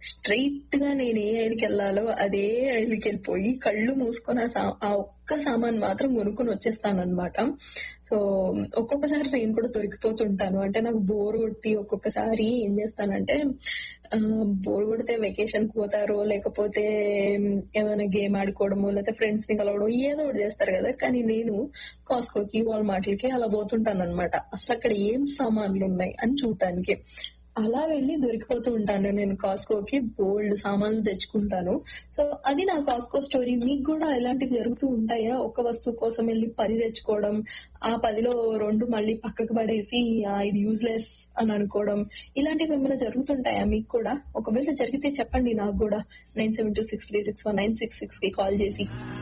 straight గా నేను ఏ ఐల్కి వెళ్ళాలో అదే ఐల్కి వెళ్ళిపోయి కళ్ళు మూసుకొని ఆ సా- ఆ ఒక్క సామాన్ మాత్రం కొనుక్కొని వచ్చేస్తాను అనమాట సో ఒక్కొక్కసారి నేను కూడా దొరికిపోతుంటాను అంటే నాకు బోర్ కొట్టి ఒక్కొక్కసారి ఏం చేస్తానంటే బోర్ కొడితే వెకేషన్ పోతారో లేకపోతే ఏమైనా గేమ్ ఆడుకోవడమో లేకపోతే ఫ్రెండ్స్ ని కలవడం ఏదో ఒకటి చేస్తారు కదా కానీ నేను కాస్కోకి వాల్మార్ట్లకి అలా పోతుంటాను అనమాట అసలు అక్కడ ఏం సామాన్లు ఉన్నాయి అని చూడటానికి అలా వెళ్ళి దొరికిపోతూ ఉంటాను నేను కాస్కోకి బోల్డ్ సామాన్లు తెచ్చుకుంటాను సో అది నా కాస్కో స్టోరీ మీకు కూడా ఇలాంటివి జరుగుతూ ఉంటాయా ఒక వస్తువు కోసం వెళ్ళి పది తెచ్చుకోవడం ఆ పదిలో రెండు మళ్ళీ పక్కకు పడేసి "ఆ, ఇది యూజ్లెస్ అని అనుకోవడం ఇలాంటివి ఏమైనా జరుగుతుంటాయా మీకు కూడా ఒకవేళ జరిగితే చెప్పండి నాకు కూడా nine seven two six three six one nine six six కి కాల్ చేసి